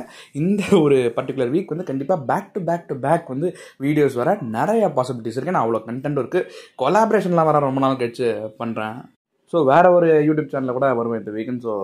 இந்த ஒரு particular week வந்து கண்டிப்பாக back to back to back வந்து வீடியோஸ் வர நிறைய பாசிபிலிட்டிஸ் இருக்குது நான் அவ்வளோ கண்டென்ட் இருக்குது கொலாபரேஷன்லாம் வர ரொம்ப நாள் கழிச்சு பண்ணுறேன் ஸோ வேறு ஒரு யூடியூப் சேனலில் கூட வருவேன் இந்த weekend so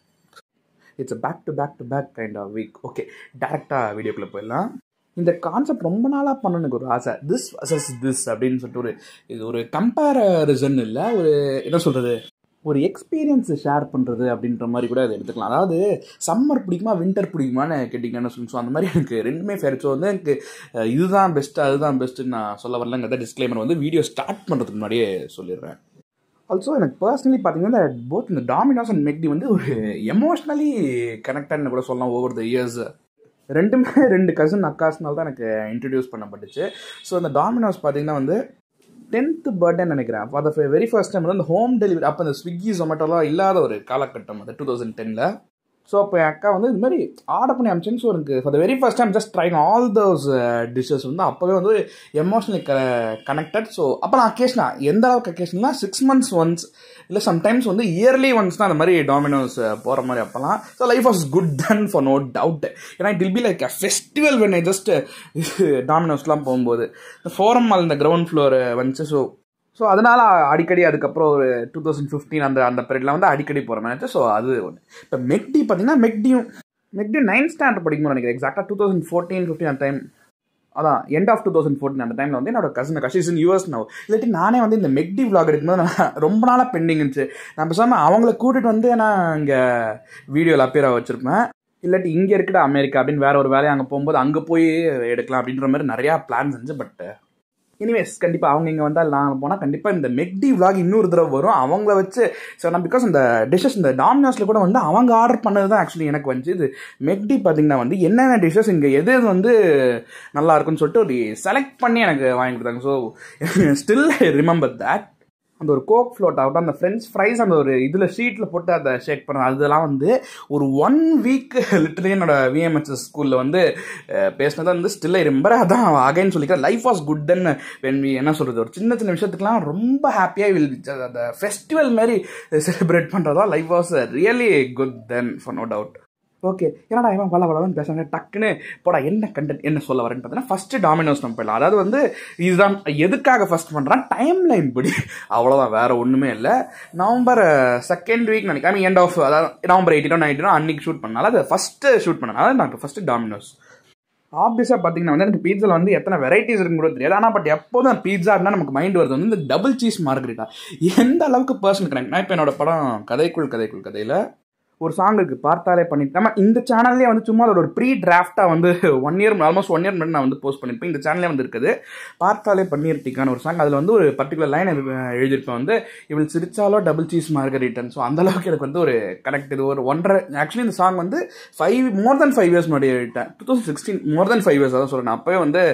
it's back to back to back kind of week okay டேரெக்டாக வீடியோக்குள்ளே போயிடலாம் இந்த கான்செப்ட் ரொம்ப நாளாக பண்ணணும் எனக்கு ஒரு ஆசை திஸ் வர்சஸ் திஸ் அப்படின்னு சொல்லிட்டு ஒரு இது ஒரு கம்பேரிசன் இல்லை ஒரு என்ன சொல்கிறது ஒரு எக்ஸ்பீரியன்ஸ் ஷேர் பண்ணுறது அப்படின்ற மாதிரி கூட அதை எடுத்துக்கலாம் அதாவது சம்மர் பிடிக்குமா வின்டர் பிடிக்குமான்னு கேட்டிங்கன்னு சொல்லி ஸோ அந்த மாதிரி எனக்கு ரெண்டுமே ஃபேர் ஸோ வந்து எனக்கு அஹ், இதுதான் பெஸ்ட்டு அதுதான் பெஸ்ட்டுன்னு நான் சொல்ல வரலங்கிறத டிஸ்க்ளைமர் வந்து வீடியோ ஸ்டார்ட் பண்ணுறதுக்கு முன்னாடியே சொல்லிடுறேன் ஆல்சோ எனக்கு பர்சனலி பார்த்தீங்கன்னா போத் இந்த டாமினோஸ் அண்ட் மெக்டி வந்து ஒரு எமோஷ்னலி கனெக்டட்னு கூட சொல்லலாம் ஓவர் த இயர்ஸ் ரெண்டுமே ரெண்டு கசின் அக்காஸ்னால தான் எனக்கு இன்ட்ரடியூஸ் பண்ணப்பட்டுச்சு ஸோ இந்த டாமினோஸ் பார்த்தீங்கன்னா வந்து டென்த்து பர்த்டேன்னு நினைக்கிறேன் for the very first time வந்து அந்த ஹோம் டெலிவரி அப்போ இந்த ஸ்விக்கி ஜொமேட்டோலாம் இல்லாத ஒரு காலகட்டம் அது டூ தௌசண்ட் டெனில் ஸோ அப்போ என் அக்கா வந்து இது மாதிரி ஆர்டர் பண்ணி அமிச்சேன்னு ஸோ எனக்கு for the very first time just trying all those dishes வந்து அப்போவே வந்து எமோஷனலி க கனெக்டட் ஸோ அப்போ நான் அக்கேஷனாக எந்த அளவுக்கு அக்கேஷனா சிக்ஸ் மந்த்ஸ் ஒன்ஸ் இல்லை சம்டைம்ஸ் வந்து இயர்லி ஒன்ஸ் தான் அந்த மாதிரி டாமினோஸ் போகிற மாதிரி அப்போலாம் so life was good then for no doubt ஏன்னா it will be like a festival when I just டாமினோஸ்லாம் போகும்போது இந்த ஃபோரம் மால் இந்த கிரவுண்ட் ஃப்ளோர் வந்துச்சு ஸோ ஸோ அதனால் அடிக்கடி அதுக்கப்புறம் ஒரு டூ தௌசண்ட் ஃபிஃப்டீன் அந்த அந்த பீரியட்ல வந்து அடிக்கடி போகிற மாதிரி ஸோ அது ஒன்று இப்போ மெக்டி பார்த்தீங்கன்னா மெக்டியும் மெக்டி நைன்த் ஸ்டாண்டர்ட் படிக்கும்போது நினைக்கிறேன் எக்ஸாக்டாக டூ தௌசண்ட் ஃபோர்டீன் ஃபிஃப்டீன் அந்த டைம் அதான் end of two thousand fourteen அந்த டைமில் வந்து என்னோட cousin Kashish in US now இல்லாட்டி நானே வந்து இந்த மெக்டி vlog எடுக்கும்போது நான் ரொம்ப நாளாக பெண்டிங் இருந்துச்சு நான் பேசாமல் அவங்கள கூட்டிகிட்டு வந்து நான் இங்கே வீடியோவில் அப்பியர் வச்சுருப்பேன் இல்லாட்டி இங்கே இருக்கிற அமெரிக்கா அப்படின்னு வேற ஒரு வேலையை அங்கே போகும்போது அங்கே போய் எடுக்கலாம் அப்படின்ற மாதிரி நிறையா பிளான்ஸ் இருந்துச்சு பட் எனிவேஸ் கண்டிப்பாக அவங்க இங்கே வந்தால் நான் போனால் கண்டிப்பாக இந்த மெக்டி vlog இன்னொரு தடவை வரும் அவங்கள வச்சு ஸோ நான் பிகாஸ் இந்த டிஷ்ஷஸ் இந்த டாமினோஸில் கூட வந்து அவங்க ஆர்டர் பண்ணது தான் ஆக்சுவலி எனக்கு வந்துச்சு இது மெக்டி பார்த்தீங்கன்னா வந்து என்னென்ன டிஷ்ஷஸ் இங்கே எது எது வந்து நல்லா இருக்குன்னு சொல்லிட்டு ஒரு செலக்ட் பண்ணி எனக்கு வாங்கி கொடுத்தாங்க ஸோ ஸ்டில் ரிமெம்பர் தட் அந்த ஒரு கோக் ஃப்ளோட் ஆகட்டும் அந்த ஃப்ரெஞ்ச் ஃப்ரைஸ் அந்த ஒரு இதில் ஷீட்டில் போட்டு அதை ஷேக் பண்ண அதெல்லாம் வந்து ஒரு ஒன் வீக் லிட்டரலி என்னோட விஎம்ஹெச்எஸ் ஸ்கூலில் வந்து அஹ், பேசினதை வந்து ஸ்டில் ரிமெம்பர் அதான் அகைன் சொல்லிக்கிறேன் life was good then when we என்ன சொல்கிறது ஒரு சின்ன சின்ன விஷயத்துக்குலாம் ரொம்ப ஹாப்பியாக வில் அந்த ஃபெஸ்டிவல் மாதிரி செலிப்ரேட் பண்ணுறதா life was really good then for no doubt okay என்னடா இவன் வள வளவன் பேசுறாங்க டக்குன்னு போடா என்ன கண்டென்ட் என்ன சொல்ல வரேன்னு பார்த்தீங்கன்னா ஃபர்ஸ்ட் டாமினோஸ் நம்ம போயிடலாம் அதாவது வந்து இதுதான் எதுக்காக ஃபர்ஸ்ட் பண்ணுறான் டைம் லைன் படி அவ்வளோதான் வேற ஒன்றுமே இல்லை நவம்பர் செகண்ட் வீக் நினைக்கிறேன் ஐ மீன் எண்ட் ஆஃப் அதாவது நவம்பர் எயிட்டீனோ நைன்டீனோ அன்னைக்கு ஷூட் பண்ணால அது ஃபஸ்ட்டு ஷூட் பண்ணனால நான் ஃபஸ்ட்டு டாமினோஸ் ஆப்வியஸாக பார்த்தீங்கன்னா வந்து எனக்கு பீட்சாவில் வந்து எத்தனை வெரைட்டிஸ் இருக்குன்னு கூட தெரியாது ஆனால் பட் எப்போதும் பீட்சா இருந்தால் நமக்கு மைண்ட் வருது வந்து இந்த டபுள் சீஸ் மார்கரிட்டா எந்த அளவுக்கு பர்சனல் கனெக்ட் நான் இப்போ என்னோட படம் கதைக்குள் கதைக்குள் கதையில் ஒரு சாங் இருக்கு பார்த்தாலே பண்ணிட்டு நம்ம இந்த சேனல்லே வந்து சும்மா ஒரு ப்ரீ டிராஃப்டாக வந்து one year almost one year முன்னாடி நான் வந்து போஸ்ட் பண்ணியிருப்பேன் இந்த சேனல்லே வந்து இருக்குது பார்த்தாலே பண்ணியிருட்டிக்கான ஒரு சாங் அதில் வந்து ஒரு பர்டிகுலர் லைன் எழுதியிருப்பேன் வந்து இவள் சிரிச்சாலோ டபுள் சீஸ் மார்கரிட்டன் ஸோ அந்த அளவுக்கு எனக்கு வந்து ஒரு கனெக்ட் இது ஒரு ஒன்றரை ஆக்சுவலி இந்த சாங் வந்து five more than five years முன்னாடி எழுதிட்டேன் two thousand sixteen more than five years அதான் சொல்கிறேன் அப்போவே வந்து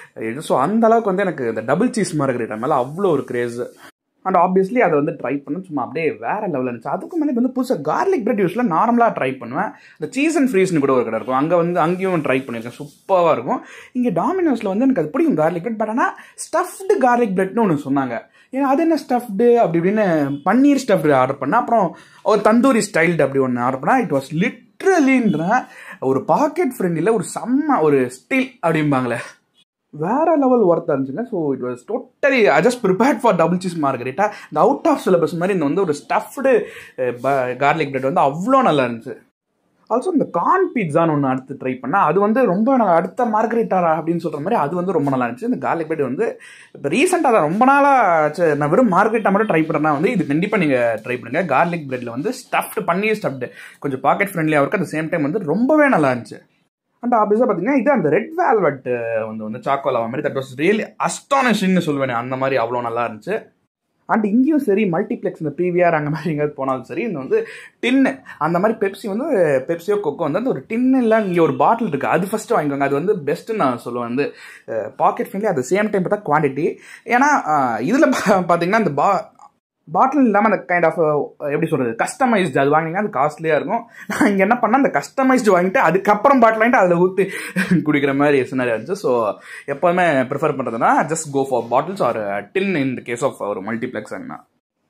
ஸோ அந்த அளவுக்கு வந்து எனக்கு இந்த டபுள் சீஸ் மார்கரிட்டன் மேலே அவ்வளோ ஒரு கிரேஸ் அண்ட் ஆப்வியஸ்லி அதை வந்து ட்ரை பண்ண சும்மா அப்படியே வேற லெவலில் இருந்துச்சு அதுக்கு முன்னாடி வந்து புதுசாக கார்லிக் பிரெட் யூஸில் நார்மலாக ட்ரை பண்ணுவேன் இந்த சீஸ் அண்ட் ஃப்ரீஸ்னு கூட ஒரு கடை இருக்கும் அங்கே வந்து அங்கேயும் ட்ரை பண்ணியிருக்கேன் சூப்பராக இருக்கும் இங்கே டாமினோஸில் வந்து எனக்கு அது பிடிக்கும் கார்லிக் பிரெட் பட் ஆனால் ஸ்டஃப்டு கார்லிக் பிரெட்னு ஒன்று சொன்னாங்க ஏன்னா அது என்ன ஸ்டஃப்டு அப்படி இப்படின்னு பன்னீர் ஸ்டஃப்டு ஆர்டர் பண்ணேன் அப்புறம் ஒரு தந்தூரி ஸ்டைல்டு அப்படி ஒன்று ஆர்டர் பண்ணேன் இட் வாஸ் லிட்ரலின்ற ஒரு பாக்கெட் ஃப்ரெண்டில் ஒரு செம்ம ஒரு ஸ்டில் அப்படிம்பாங்களே வேற லெவல் ஒர்த்தாக இருந்துச்சுங்க so it was totally I just prepared for double cheese margherita இந்த அவுட் ஆஃப் சிலபஸ் மாதிரி இந்த வந்து ஒரு ஸ்டஃப்டு கார்லிக் பிரெட் வந்து அவ்வளோ நல்லா இருந்துச்சு ஆல்சோ இந்த கார்ன் பீட்சான்னு ஒன்று அடுத்து ட்ரை பண்ணேன் அது வந்து ரொம்ப நான் அடுத்த மார்கரேட்டா அப்படின்னு சொல்கிற மாதிரி அது வந்து ரொம்ப நல்லா இருந்துச்சு இந்த கார்லிக் பிரெட் வந்து இப்போ ரீசெண்டாக தான் ரொம்ப நாளாக நான் வெறும் மார்கரேட்டா மட்டும் ட்ரை பண்ணுறேன்னா வந்து இது கண்டிப்பாக நீங்கள் ட்ரை பண்ணுங்கள் கார்லிக் பிரெட்டில் வந்து ஸ்டஃப்டு பன்னீர் ஸ்டஃப்டு கொஞ்சம் பாக்கெட் ஃப்ரெண்ட்லியாக இருக்கும் அட் சேம் டைம் வந்து ரொம்பவே நல்லா இருந்துச்சு அண்ட் ஆப்வியஸாக பார்த்தீங்கன்னா இது அந்த ரெட் வேல்வெட் வந்து வந்து சாக்கோலாவா மாதிரி தட் வாஸ் ரியலி அஸ்டானிஷிங்னு சொல்லுவேன் அந்த மாதிரி அவ்வளோ நல்லா இருந்துச்சு அண்ட் இங்கேயும் சரி மல்டிப்ளெக்ஸ் இந்த பிவிஆர் அங்கே மாதிரி எங்கேயாவது போனாலும் சரி இந்த வந்து டின்னு அந்த மாதிரி பெப்சி வந்து பெப்சியோ கொக்கோ வந்து அந்த ஒரு டின்னு இல்லை இங்கே ஒரு பாட்டில் இருக்குது அது ஃபஸ்ட்டு வாங்கிக்கோங்க அது வந்து பெஸ்ட்டுன்னு நான் சொல்லுவேன் வந்து pocket friendly at same time பார்த்தா குவான்டிட்டி ஏன்னா இதில் பார்த்தீங்கன்னா இந்த பா பாட்டில் இல்லாமல் அந்த கைண்ட் ஆஃப் எப்படி சொல்கிறது கஸ்டமைஸ்டு அது வாங்கினீங்கன்னா அது காஸ்ட்லியாக இருக்கும் நான் இங்கே என்ன பண்ணேன் அந்த கஸ்டமைஸ்டு வாங்கிட்டு அதுக்கப்புறம் பாட்டில் வாங்கிட்டு அதில் ஊற்றி குடிக்கிற மாதிரி சினாரி இருந்துச்சு ஸோ எப்போவுமே ப்ரிஃபர் பண்ணுறதுனா just go for bottles or tin in the case of ஒரு மல்டிப்ளெக்ஸ் அண்ணா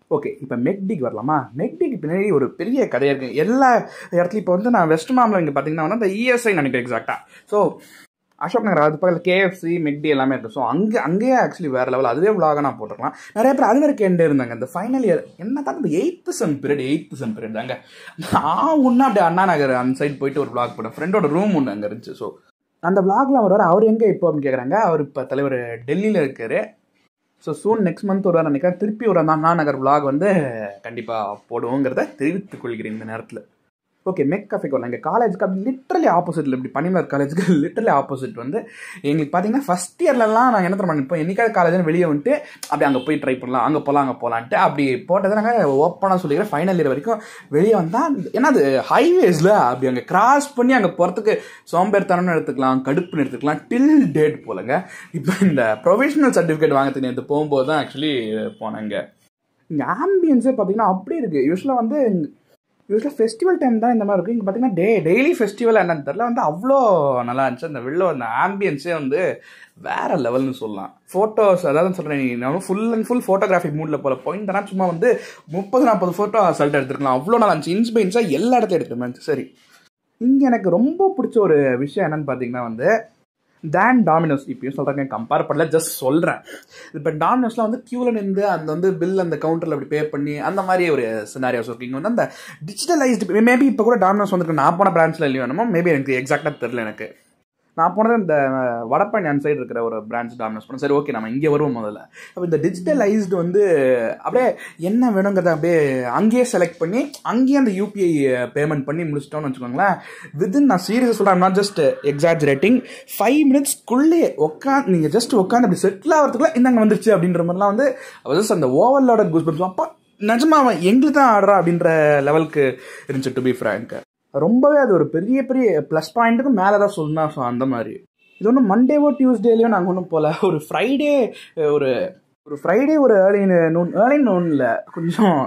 ஓகே இப்போ மெக்டிக்கு வரலாமா மெக்டிக்கு பின்னாடி ஒரு பெரிய கதையாக இருக்குது எல்லா இடத்துலையும் இப்போ வந்து நான் வெஸ்ட் மாமில் இங்கே பார்த்தீங்கன்னா வந்து அந்த இஎஸ்ஐ நினைக்கிறேன் எக்ஸாக்டாக ஸோ அசோக் நகர் அது பக்கத்தில் கேஎஃப்சி மெக்டி எல்லாமே இருக்குது ஸோ அங்கே அங்கேயே ஆக்சுவலி வேறு லெவல் அதுவே விலாக நான் போட்டிருக்கலாம் நிறைய பேர் அது வரைக்கும் எண்டே இருந்தாங்க இந்த ஃபைனல் இயர் என்ன தான் இந்த eight sem period eight sem period தாங்க நான் ஒன்று அப்படியே அண்ணா நகர் அந்த சைடு போயிட்டு ஒரு விளாக் போட்டேன் ஃப்ரெண்டோட ரூம் ஒன்று அங்கே இருந்துச்சு ஸோ அந்த விளாக்ல அவர் வர அவர் எங்கே இப்போ அப்படின்னு கேட்குறாங்க அவர் இப்போ தலைவர் டெல்லியில் இருக்காரு ஸோ சூன் நெக்ஸ்ட் மந்த் ஒரு நினைக்கிறேன் திருப்பி ஒரு அண்ணா நகர் விளாக் வந்து கண்டிப்பாக போடுவோங்கிறத தெரிவித்துக் கொள்கிறேன் இந்த நேரத்தில் ஓகே மெக் கஃபேக்கு வரலாம் எங்கள் காலேஜுக்கு அப்படி லிட்டரலி ஆப்போசிட்டில் இப்படி பனிமலர் காலேஜுக்கு லிட்டரலி ஆப்போசிட் வந்து எங்களுக்கு பார்த்தீங்கன்னா ஃபஸ்ட் இயர்லலாம் நாங்கள் என்ன பண்ணோம் இப்போ என்னைக்காவது காலேஜ்னு வெளியே வந்துட்டு அப்படி அங்கே போய் ட்ரை பண்ணலாம் அங்கே போகலாம் அங்கே போகலான்ட்டு அப்படி போட்டதை நாங்கள் ஓப்பனாக சொல்லிக்கிறேன் ஃபைனல் இயர் வரைக்கும் வெளியே வந்தால் ஏன்னா அது ஹைவேஸில் அப்படி அங்கே கிராஸ் பண்ணி அங்கே போகிறதுக்கு சோம்பேறித்தனம்னு எடுத்துக்கலாம் கடுப்புன்னு எடுத்துக்கலாம் டில் டேட் போலங்க இப்போ இந்த ப்ரொஃபஷனல் சர்டிஃபிகேட் வாங்கிறதுக்கு நேற்று போகும்போது தான் ஆக்சுவலி போனேங்க இங்கே ஆம்பியன்ஸே பார்த்தீங்கன்னா அப்படி இருக்குது யூஸ்வலாக வந்து யூஸ்வலாக ஃபெஸ்டிவல் டைம் தான் இந்த மாதிரி இருக்குது இங்கே பார்த்தீங்கன்னா டே டெய்லி ஃபெஸ்டிவல் என்னன்னு தெரில வந்து அவ்வளோ நல்லா இருந்துச்சு அந்த வெளில அந்த ஆம்பியன்ஸே வந்து வேற லெவல்னு சொல்லலாம் ஃபோட்டோஸ் அதாவது சொல்கிறேன் நான் ஃபுல் அண்ட் ஃபுல் ஃபோட்டோகிராஃபி மூடில் போல பாயிண்ட் தானே சும்மா வந்து முப்பது நாற்பது ஃபோட்டோ அசல்ட் எடுத்துருக்கலாம் அவ்வளோ நல்லா இருந்துச்சு இன்ஸ்பெயின்ஸாக எல்லா இடத்தையும் எடுத்துருந்தேன் சரி இங்கே எனக்கு ரொம்ப பிடிச்ச ஒரு விஷயம் என்னன்னு பார்த்தீங்கன்னா வந்து தேன் டாமினோஸ் இப்பயும் சொல்கிறாங்க கம்பேர் பண்ணல ஜஸ்ட் சொல்கிறேன் இப்போ டாமினோஸ்லாம் வந்து க்யூவில் நின்று அந்த வந்து பில் அந்த கவுண்டரில் அப்படி பே பண்ணி அந்த மாதிரி ஒரு சினாரியோஸ் இருக்கு இங்கே வந்து அந்த டிஜிட்டலைஸ்டு மேபி இப்போ கூட டாமினோஸ் வந்துருக்கு நான் போன பிரான்ச்சில் இல்லையோ என்னமோ மேபி எனக்கு எக்ஸாக்டாக தெரில எனக்கு நான் போனது இந்த வடப்பழனி அந்த சைடு இருக்கிற ஒரு பிரான்ச் டாமினோஸ் பண்ண சரி ஓகே நம்ம இங்கே வருவோம் முதல்ல அப்போ இந்த டிஜிட்டலைஸ்டு வந்து அப்படியே என்ன வேணுங்கிறத அப்படியே அங்கேயே செலக்ட் பண்ணி அங்கேயே அந்த யூபிஐ பேமெண்ட் பண்ணி முடிச்சிட்டோம்னு வச்சுக்கோங்களேன் வித்தின் நான் சீரியஸ் சொல்கிறேன் நாட் ஜஸ்ட் எக்ஸாஜரேட்டிங் ஃபைவ் மினிட்ஸ்க்குள்ளேயே உட்காந்து நீங்கள் ஜஸ்ட் உட்காந்து அப்படி செட்டில் ஆகிறதுக்குள்ள இந்தாங்க வந்துருச்சு அப்படின்ற மாதிரிலாம் வந்து ஜஸ்ட் அந்த ஓவர்லோட கூஸ் பம்ஸ் அப்பா நிஜமா அவன் எங்களுக்கு தான் ஆடுறா அப்படின்ற லெவலுக்கு இருந்துச்சு டு பி ஃப்ரேங்க் ரொம்பவே அது ஒரு பெரிய பெரிய ப்ளஸ் பாயிண்ட்டுக்கு மேலே தான் சொல்லணும் ஸோ அந்த மாதிரி இது ஒன்றும் மண்டேவோ டியூஸ்டேலையோ நாங்கள் ஒன்றும் போகல ஒரு ஃப்ரைடே ஒரு ஒரு ஃப்ரைடே ஒரு ஏர்லி நூன் ஏர்லி நூனில் கொஞ்சம்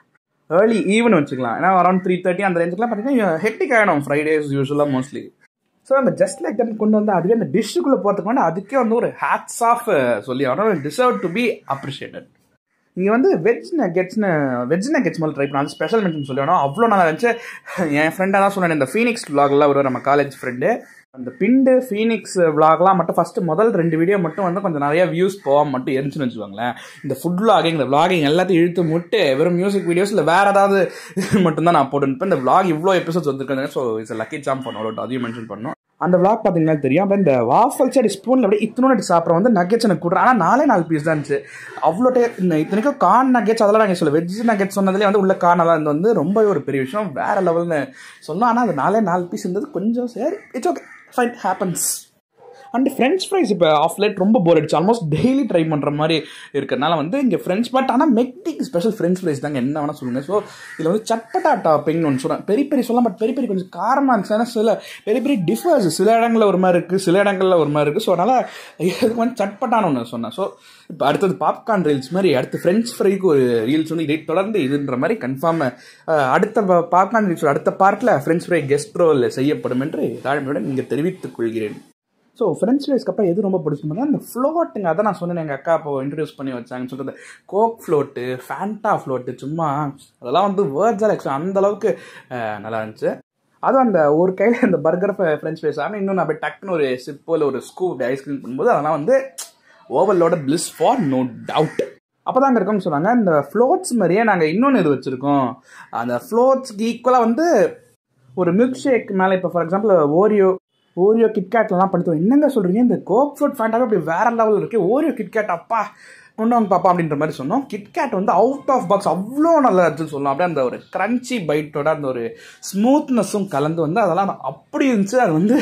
ஏர்லி ஈவன் வச்சுக்கலாம் ஏன்னா அரௌண்ட் த்ரீ தேர்ட்டி அந்த ரேஞ்சுக்குலாம் பார்த்தீங்கன்னா ஹெக்டிக் ஆகிடும் ஃப்ரைடேஸ் யூஸ்வலாக மோஸ்ட்லி ஸோ அந்த ஜஸ்ட் லைக் தட் கொண்டு வந்து அதுவே அந்த டிஷ்ஷுக்குள்ளே போகிறதுக்கு முன்னாடி அதுக்கே வந்து ஒரு ஹேட்ஸ் ஆஃப் சொல்லி ஆகணும் டிசர்வ் டு பி அப்ரிஷியேட்டட் இங்கே வந்து வெஜ் நக்கெட்ஸ்னு வெஜ் நக்கெட்ஸ் முதல்ல ட்ரை பண்ணலாம் ஸ்பெஷல் மென்ஷன் சொல்லணும் அவ்வளோ நல்லா இருந்துச்சு என் ஃப்ரெண்டாக தான் சொன்னேன் இந்த ஃபீனிக்ஸ் விலாக்லாம் ஒரு நம்ம காலேஜ் ஃப்ரெண்டு அந்த பிண்டு ஃபீனிக்ஸ் விலாக்லாம் மட்டும் ஃபஸ்ட்டு முதல் ரெண்டு வீடியோ மட்டும் வந்து கொஞ்சம் நிறைய வியூஸ் போகாம மட்டும் இருந்துச்சுன்னு வச்சுக்கோங்களேன் இந்த ஃபுட் விலாகிங் இந்த விலாகிங் எல்லாத்தையும் இழுத்து முட்டு வெறும் மியூசிக் வீடியோஸ் இல்லை வேறு ஏதாவது மட்டும்தான் நான் போட்டுருப்பேன் இந்த விலாக் இவ்வளோ எபிசோட்ஸ் வந்துருக்காங்க ஸோ இட்ஸ் லக்கி ஜாம் பண்ணோம் அதையும் மென்ஷன் பண்ணோம் அந்த விளாக் பார்த்தீங்கன்னா தெரியும் அப்போ இந்த வாஃபல்ஸ் அடி ஸ்பூனில் அப்படியே இத்தனோட எடுத்து சாப்பிட்ற வந்து நக்கெட்ஸ் எனக்கு கொடுறேன் ஆனால் நாலே நாலு பீஸ் தான் இருந்துச்சு அவ்வளோ டே இத்தனைக்கும் கார்ன் நக்கெட்ஸ் அதெல்லாம் நாங்கள் சொல்ல வெஜ் நக்கெட்ஸ் சொன்னதுலேயே வந்து உள்ள கார்ன் எல்லாம் வந்து ரொம்பவே ஒரு பெரிய விஷயம் வேற லெவல்னு சொன்னோம் ஆனால் அது நாலே நாலு பீஸ் இருந்தது கொஞ்சம் சரி it's okay fine happens and French fries இப்போ ஆஃப் லைட் ரொம்ப போர் அடிச்சு ஆல்மோஸ்ட் டெய்லி ட்ரை பண்ணுற மாதிரி இருக்கிறனால வந்து இங்கே ஃப்ரெஞ்ச் பட் ஆனால் மெக்டிக் ஸ்பெஷல் ஃப்ரெஞ்ச் ஃப்ரைஸ் தாங்க என்ன வேணால் சொல்லுங்கள் ஸோ இதில் வந்து சட்பட்டா டாப்பிங்னு ஒன்று சொல்கிறேன் பெரிய பெரிய சொல்லலாம் பட் பெரிய பெரிய கொஞ்சம் காரமாக இருந்துச்சு ஏன்னா சில பெரிய பெரிய டிஃபர்ஸ் சில இடங்களில் ஒரு மாதிரி இருக்குது சில இடங்களில் ஒரு மாதிரி இருக்குது ஸோ அதனால் இதுக்கு வந்து சட்பட்டான ஒன்று சொன்னேன் ஸோ இப்போ அடுத்தது பாப்கார்ன் ரீல்ஸ் மாதிரி அடுத்து ஃப்ரெஞ்ச் ஃப்ரைக்கு ஒரு ரீல்ஸ் வந்து இதை தொடர்ந்து இதுன்ற மாதிரி கன்ஃபார்ம் அடுத்த பாப்கார்ன் ரீல்ஸ் அடுத்த பார்ட்டில் ஃப்ரெஞ்ச் ஃப்ரை கெஸ்ட் ரோல் செய்யப்படும் என்று தாழ்மையுடன் இங்கே தெரிவித்துக் கொள்கிறேன் ஸோ ஃப்ரெஞ்ச் ஃப்ரைஸ்க்கு அப்புறம் எது ரொம்ப பிடிச்சிருந்தா இந்த ஃப்ளோட்டுங்க அதான் நான் சொன்னேன் எங்கள் அக்கா இப்போ இன்ட்ரடியூஸ் பண்ணி வச்சாங்கன்னு சொல்கிறது கோக் ஃப்ளோட்டு ஃபேண்டா ஃப்ளோட்டு சும்மா அதெல்லாம் வந்து வேர்ட்ஸால் எக்ஸ்ட்ரா அந்த அளவுக்கு நல்லா இருந்துச்சு அதுவும் அந்த ஒரு கையில் இந்த பர்கர் ஃப்ரெஞ்ச் ஃப்ரைஸ் ஆனால் இன்னும் நான் போய் டக்குன்னு ஒரு சிப்போ இல்லை ஒரு ஸ்கூப் ஐஸ்கிரீம் பண்ணும்போது அதெல்லாம் வந்து ஓவர்லோட பிளிஸ் ஃபார் நோ டவுட் அப்போ தான் அங்கே இருக்கோம்னு சொன்னாங்க இந்த ஃப்ளோட்ஸ் மாதிரியே நாங்கள் இன்னொன்று இது வச்சுருக்கோம் அந்த ஃப்ளோட்ஸ்க்கு ஈக்குவலாக வந்து ஒரு மில்க் ஷேக் மேலே இப்போ ஃபார் எக்ஸாம்பிள் ஓரியோ ஓரியோ கிட்கேட்லாம் பண்ணித்தோம் என்னங்க சொல்கிறீங்க இந்த கோக் ஃப்ரூட் ஃபேண்டாவே அப்படி வேற லெவலில் இருக்குது ஓரியோ கிட்கேட் அப்பா கொண்டு வாங்க பாப்பா அப்படின்ற மாதிரி சொன்னோம் கிட்கேட் வந்து அவுட் ஆஃப் பாக்ஸ் அவ்வளோ நல்லா இருந்துச்சுன்னு சொல்லலாம் அப்படியே அந்த ஒரு கிரன்ச்சி பைட்டோட அந்த ஒரு ஸ்மூத்னஸும் கலந்து வந்து அதெல்லாம் அப்படி இருந்துச்சு அது வந்து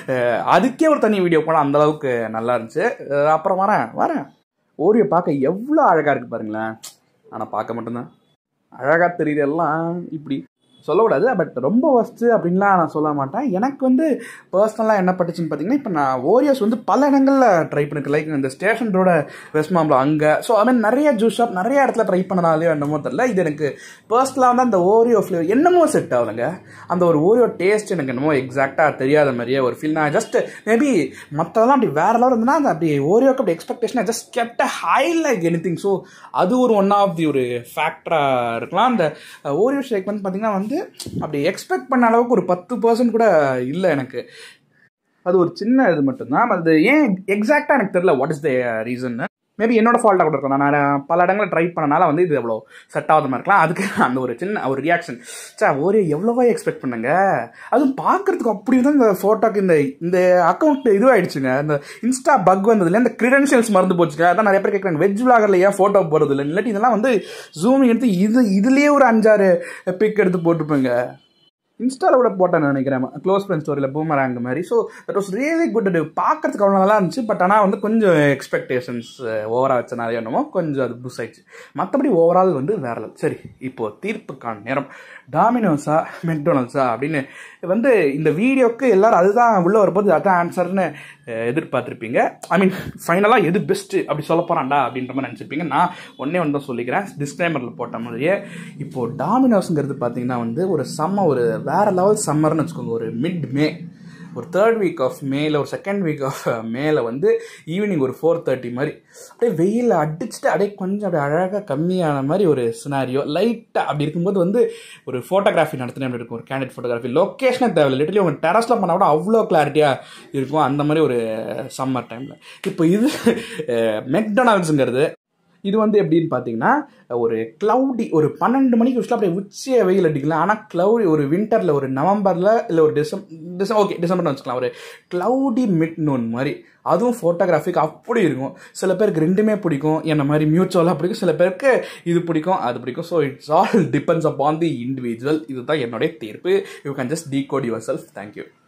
அதுக்கே ஒரு தனி வீடியோ போனால் அந்த அளவுக்கு நல்லா இருந்துச்சு அப்புறம் வரேன் வரேன் ஓரியோ பார்க்க எவ்வளோ அழகாக இருக்குது பாருங்களேன் ஆனால் பார்க்க மட்டும்தான் அழகாக தெரியுது எல்லாம் இப்படி சொல்லக்கூடாது பட் ரொம்ப ஒஸ்ட்டு அப்படின்லாம் நான் சொல்ல மாட்டேன் எனக்கு வந்து பர்சனலாக என்ன பட்டுச்சுன்னு பார்த்தீங்கன்னா இப்போ நான் ஓரியோஸ் வந்து பல இடங்களில் ட்ரை பண்ணிருக்கேன் லைக் இந்த ஸ்டேஷன் ரோட வெஸ்ட் மாம்பலம் அங்கே ஸோ ஐ மீன் நிறைய ஜூஸ் ஷாப் நிறைய இடத்துல ட்ரை பண்ணனாலே என்னமோ தெரியல இது எனக்கு பர்சனலாக வந்து அந்த ஓரியோ ஃப்ளேவர் என்னமோ செட் ஆகுதுங்க அந்த ஒரு ஓரியோ டேஸ்ட் எனக்கு என்னமோ எக்ஸாக்டாக தெரியாத மாதிரியே ஒரு ஃபீல் நான் ஜஸ்ட் மேபி மற்றதெல்லாம் அப்படி வேற லெவல் இருந்ததுன்னா அந்த அப்படி ஓரியோக்கு அப்படி expectation just kept high like anything so அது ஒரு ஒன் ஆஃப் தி ஒரு ஃபேக்டராக இருக்கலாம் அந்த ஓரியோ ஷேக் வந்து பார்த்தீங்கன்னா வந்து அப்படி எக்ஸ்பெக்ட் பண்ண அளவுக்கு ஒரு பத்து பர்சன்ட் கூட இல்லை எனக்கு அது ஒரு சின்ன இது மட்டும்தான் அது ஏன் எக்ஸாக்டாக எனக்கு தெரியல what is the reason maybe என்னோட ஃபால்ட்டாக கூட இருக்கலாம் நான் பல இடங்களில் ட்ரை பண்ணனால வந்து இது எவ்வளோ செட் ஆகாத மாதிரி இருக்கலாம் அதுக்கு அந்த ஒரு சின்ன ஒரு ரியாக்ஷன் சே ஒரு எவ்வளோவா எக்ஸ்பெக்ட் பண்ணுங்க அதுவும் பார்க்கறதுக்கு அப்படி தான் இந்த ஃபோட்டோக்கு இந்த இந்த அக்கௌண்ட் இதுவாகிடுச்சுங்க இந்த இன்ஸ்டா பக் வந்ததுல இந்த கிரெடென்ஷியல்ஸ் மறந்து போச்சுங்க அதான் நிறைய பேர் கேட்குறாங்க வெஜ் விளாகரில் ஏன் ஃபோட்டோ போகிறது இல்லை இல்லாட்டி இதெல்லாம் வந்து ஜூம் எடுத்து இது இதுலேயே ஒரு அஞ்சாறு பிக் எடுத்து போட்டுப்பேங்க இன்ஸ்டாவில் கூட போட்டேன் நினைக்கிறேன் க்ளோஸ் ஃப்ரெண்ட் ஸ்டோரியில் பூமராங்க மாதிரி so that was really good அது பார்க்கறதுக்கு அவ்வளோ நல்லா இருந்துச்சு பட் ஆனால் வந்து கொஞ்சம் எக்ஸ்பெக்டேஷன்ஸ் ஓவராக வச்ச நிறைய என்னமோ கொஞ்சம் அது புஷ் ஆயிடுச்சு மற்றபடி ஓவரால் வந்து வேற level. சரி இப்போ தீர்ப்புக்கான நேரம் டாமினோஸா மெக்டொனல்ட்ஸா அப்படின்னு வந்து இந்த வீடியோக்கு எல்லாரும் அதுதான் உள்ள வரும்போது அதான் ஆன்சர்னு எதிர்பார்த்துருப்பீங்க ஐ மீன் ஃபைனலாக எது பெஸ்ட்டு அப்படி சொல்ல போகிறான்டா அப்படின்ற மாதிரி நினச்சிருப்பீங்க நான் ஒன்றே ஒன்று தான் சொல்லிக்கிறேன் டிஸ்க்ளைமரில் போட்ட மாதிரியே இப்போது டாமினோஸுங்கிறது பார்த்தீங்கன்னா வந்து ஒரு சம்ம ஒரு வேற லெவல் சம்மர்னு வச்சுக்கோங்க ஒரு மிட் மே ஒரு தேர்ட் வீக் ஆஃப் மேல ஒரு செகண்ட் வீக் ஆஃப் மேல வந்து ஈவினிங் ஒரு ஃபோர் தேர்ட்டி மாதிரி அப்படியே வெயில் அடிச்சுட்டு அப்படியே கொஞ்சம் அப்படியே அழகாக கம்மியான மாதிரி ஒரு சினாரியோ லைட்டாக அப்படி இருக்கும்போது வந்து ஒரு ஃபோட்டோகிராஃபி நடத்தினே அப்படி இருக்கும் ஒரு கேண்டிட் ஃபோட்டோகிராஃபி லொக்கேஷனே தேவையில்லை லிட்டலி உங்கள் டெரஸில் பண்ணால் கூட அவ்வளோ கிளாரிட்டியாக இருக்கும் அந்த மாதிரி ஒரு சம்மர் டைமில் இப்போ இது மெக்டொனால்ட்ஸுங்கிறது இது வந்து எப்படின்னு பார்த்தீங்கன்னா ஒரு க்ளவுடி ஒரு பன்னெண்டு மணிக்கு விஷயம் அப்படியே உச்சிய வெயில் அடிக்கலாம் ஆனால் க்ளவுடி ஒரு வின்டரில் ஒரு நவம்பரில் இல்லை ஒரு டிசம் டிசம் ஓகே டிசம்பர்னு வச்சுக்கலாம் ஒரு க்ளவுடி மிட் நோன் மாதிரி அதுவும் ஃபோட்டோகிராஃபிக் அப்படி இருக்கும் சில பேருக்கு ரெண்டுமே பிடிக்கும் என்ன மாதிரி மியூச்சுவலாக பிடிக்கும் சில பேருக்கு இது பிடிக்கும் அது பிடிக்கும் so it's all depends upon the individual இதுதான் என்னுடைய தீர்ப்பு you can just decode yourself thank you